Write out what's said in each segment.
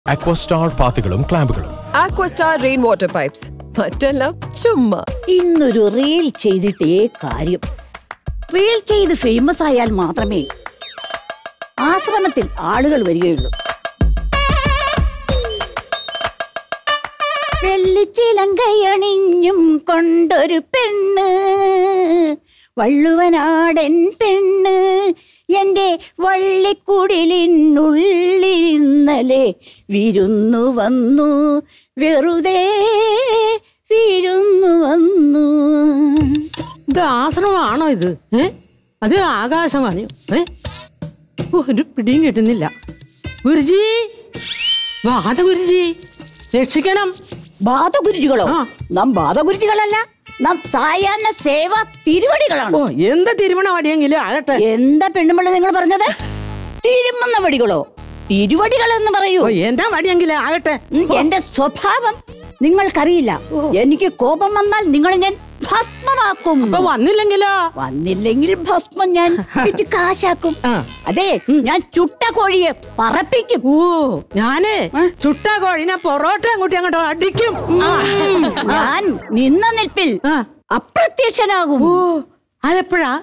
അക്വസ്റ്റാർ പാത്തികളും ക്ലാമ്പുകളും Aquastar rain water pipes മറ്റെല്ലാം ചുമ്മാ ഇന്നൊരു റീൽ ചെയ്തിട്ടേ കാര്യം റീൽ ചെയ്ത് ഫേമസ് ആയാൽ മാത്രമേ ആശ്രമത്തിൽ ആളുകൾ വരികയുള്ളൂ വെള്ളിച്ചിലങ്കയണിഞ്ഞും കൊണ്ടൊരു പെണ്ണ് വള്ളുവനാടൻ പെണ്ണ് എന്റെ വള്ളിക്കുടിലിനുള്ളിൽ ഇന്നലെ വിരുന്നു വന്നു വെറുതെ വിരുന്നു വന്നു ഇത് ആശ്രമമാണോ ഇത് ഏ അത് ആകാശവാണി ഏ ഓ, ഒരു പിടിയും കിട്ടുന്നില്ല ഗുരുജി വാദ ഗുരുജി രക്ഷിക്കണം ബാധഗുരുജികളോ ആ. നാം ബാധഗുരുജികളല്ല നാം സായാഹ്ന സേവ തിരുവടികളാണ് ഓ എന്താ തിരുമണ വടിയെങ്കിലും ആകട്ടെ എന്താ പെണ്ണുമ്പിള്ള നിങ്ങൾ പറഞ്ഞത് തിരുമുന്ന വടികളോ തിരുവടികൾ എന്ന് പറയൂ ഓ എന്താ വടിയെങ്കിലും ആകട്ടെ ഉം, എന്റെ സ്വഭാവം നിങ്ങൾക്കറിയില്ല എനിക്ക് കോപം വന്നാൽ നിങ്ങളെ ഞാൻ ഭസ്മമാക്കും ഇപ്പൊ വന്നില്ലെങ്കിലോ വന്നില്ലെങ്കിൽ ഭസ്മം ഞാൻ വിറ്റ് കാശാക്കും ആ. അതെ ഞാൻ ചുട്ട കോഴിയെ പറപ്പിക്കും ഓ ഞാനേ ചുട്ട കോഴിനെ പൊറോട്ട അങ്ങോട്ട് അങ്ങോട്ടോ അടിക്കും ഞാൻ നിന്ന നിൽപ്പിൽ ആ. അപ്രത്യക്ഷനാകും ഓ അതെപ്പോഴാ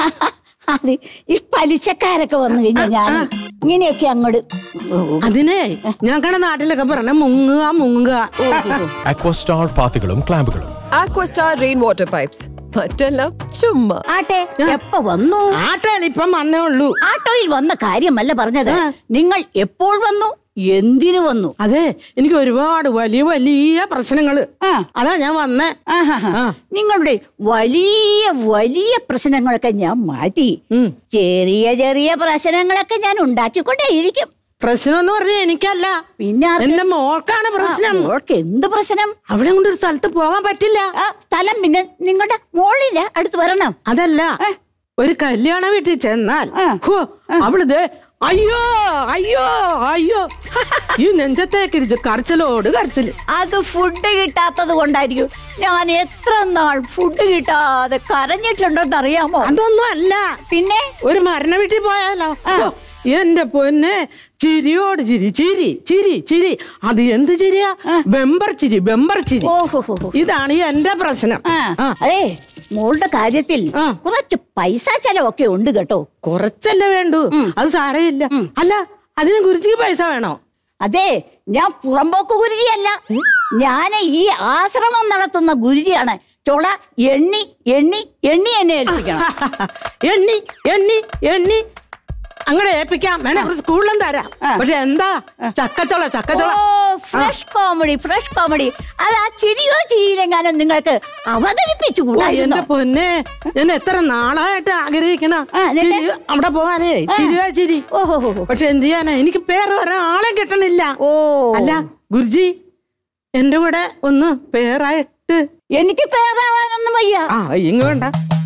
അത് ഈ പലിശക്കാരൊക്കെ വന്നു കഴിഞ്ഞാൽ ഞാൻ ഇങ്ങനെയൊക്കെ അങ്ങോട്ട് അതിനെ ഞങ്ങളുടെ നാട്ടിലൊക്കെ പറഞ്ഞ മുങ്ങുക മുങ്ങുക അക്വസ്റ്റാർ പാത്തികളും ക്ലാമ്പുകളും ആക്വസ്റ്റാർ റെയിൻ വാട്ടർ പൈപ്സ് മറ്റെല്ലാം ചുമ്മാ ആട്ടെ എപ്പ വന്നു ആട്ടാൻ ഇപ്പം വന്നേ ഉള്ളൂ ആട്ടോയിൽ വന്ന കാര്യമല്ല പറഞ്ഞത് ആ. നിങ്ങൾ എപ്പോൾ വന്നു എന്തിനു വന്നു അതെ എനിക്ക് ഒരുപാട് വലിയ വലിയ പ്രശ്നങ്ങള് ആ. അതാ ഞാൻ വന്നേ ആഹാഹാ. ആ. നിങ്ങളുടെ വലിയ വലിയ പ്രശ്നങ്ങളൊക്കെ ഞാൻ മാറ്റി ഉം. ചെറിയ ചെറിയ പ്രശ്നങ്ങളൊക്കെ ഞാൻ ഉണ്ടാക്കിക്കൊണ്ടേയിരിക്കും പ്രശ്നം എന്ന് പറഞ്ഞാൽ എനിക്കല്ല പിന്നെ ആർക്ക്? എന്റെ മോൾക്കാണ് പ്രശ്നം ആ, മോൾക്ക് എന്ത് പ്രശ്നം അവിടെ കൊണ്ട് ഒരു സ്ഥലത്ത് പോകാൻ പറ്റില്ല ആ സ്ഥലം പിന്നെ നിങ്ങളുടെ മോളില് അടുത്ത് വരണം അതല്ല ഏ? ഒരു കല്യാണ വീട്ടിൽ ചെന്നാൽ ആ. ഹോ, അവള് ദേ അയ്യോ അയ്യോ അയ്യോ ഈ നെഞ്ചത്തേക്ക് ഇടിച്ച് കരച്ചിലോട് കരച്ചില് അത് ഫുഡ് കിട്ടാത്തത് കൊണ്ടായിരിക്കും ഞാൻ എത്ര നാൾ ഫുഡ് കിട്ടാതെ കരഞ്ഞിട്ടുണ്ടോന്ന് അറിയാമോ അതൊന്നും അല്ല പിന്നെ ഒരു മരണ വീട്ടിൽ പോയാലോ ഹോ, എന്റെ പൊന്നെ ചിരിയോട് ചിരി ചിരി ചിരി ചിരി അത് എന്ത് ചിരിയാ ബെമ്പർ ചിരി ബെമ്പർ ചിരി ഓഹോ ഇതാണ് ഈ എന്റെ പ്രശ്നം ആ ആ. അതെ മോളുടെ കാര്യത്തിൽ ആ. കുറച്ച് പൈസ ചെലവൊക്കെ ഉണ്ട് കേട്ടോ കുറച്ചല്ലേ വേണ്ടു അത് സാരമില്ല അല്ല അതിന് ഗുരുജിക്ക് പൈസ വേണോ അതെ ഞാൻ പുറമ്പോക്ക് ഗുരുജിയല്ല ഞാൻ ഈ ആശ്രമം നടത്തുന്ന ഗുരുജിയാണ് ചൊള എണ്ണി എണ്ണി എണ്ണി എന്നെ ഏൽപ്പിക്കണം എണ്ണി എണ്ണി എണ്ണി അങ്ങനെ ഏൽപ്പിക്കാം വേണേ കുറച്ച് കൂടുതലും തരാം ആ. പക്ഷെ എന്താ ചക്കച്ചോള ചക്കച്ചോള ഓ ഫ്രഷ് കോമഡി ഫ്രഷ് കോമഡി അത് ആ ചിരിയോ ചിരിയിലെങ്ങാനും നിങ്ങൾക്ക് അവതരിപ്പിച്ചു ഓ, എന്റെ പൊന്നെ ഞാൻ എത്ര നാളായിട്ട് ആഗ്രഹിക്കണ ആ, എന്നിട്ട്? ചിരി അവിടെ പോവാനേ ചിരിയാ ചിരി ഓഹോ പക്ഷെ എന്ത് ചെയ്യാനാ എനിക്ക് പേര് ഒരാളെ കിട്ടണില്ല ഓ അല്ല ഗുരുജി എന്റെ കൂടെ ഒന്ന് പേരായിട്ട് എനിക്ക് പേരാവാനൊന്നും വയ്യ ആ ഇങ്ങ് വേണ്ട